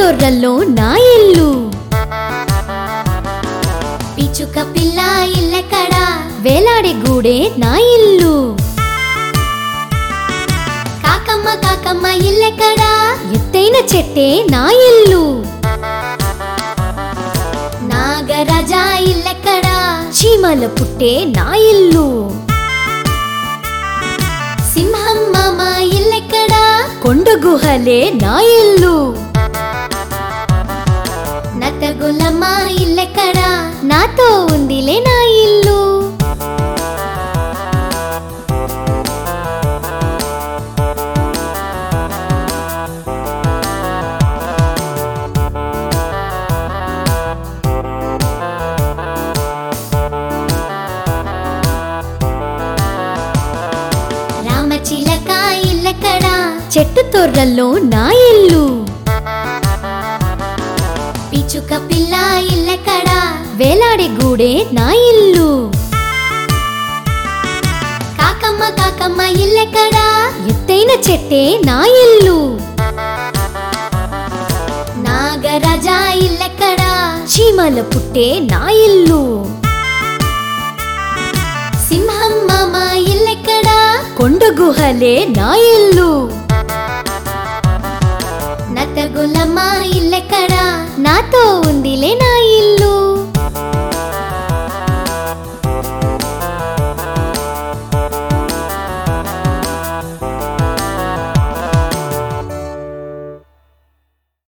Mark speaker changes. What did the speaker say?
Speaker 1: తొర్రల్లో నా ఇల్లు
Speaker 2: పిచుక పిల్ల ఇల్లెక్కడా
Speaker 1: వేలాడే గూడే నా ఇల్లు
Speaker 2: కాకమ్మ కాకమ్మ ఇల్లెక్కడా
Speaker 1: ఎత్తైన చెట్టే నా ఇల్లు
Speaker 2: నాగరాజా ఇల్లెక్కడా
Speaker 1: చీమల పుట్టే నా ఇల్లు
Speaker 2: సింహం మామ ఇల్లెక్కడా
Speaker 1: కొండ గుహలే నా ఇల్లు
Speaker 2: నత్తగులమ్మ ఇల్లెక్కడా
Speaker 1: నాతో ఉందిలే నా ఇల్లు
Speaker 2: రామచిలక ఇల్లెక్కడా
Speaker 1: చెట్టు తొర్రల్లో నా ఇల్లు
Speaker 2: పిచుక పిల్ల ఇల్లెక్కడా
Speaker 1: వేలాడే గూడే నా ఇల్లు
Speaker 2: కాకమ్మ కాకమ్మ ఇల్లెక్కడా
Speaker 1: ఎత్తైన చెట్టే నా ఇల్లు
Speaker 2: నాగరాజా ఇల్లెక్కడా
Speaker 1: చీమల పుట్టే నా ఇల్లు
Speaker 2: సింహం మామ ఇల్లెక్కడా
Speaker 1: కొండ గుహలే నా ఇల్లు
Speaker 2: నత్తగులమ్మ ఇల్లెక్కడా
Speaker 1: నాతో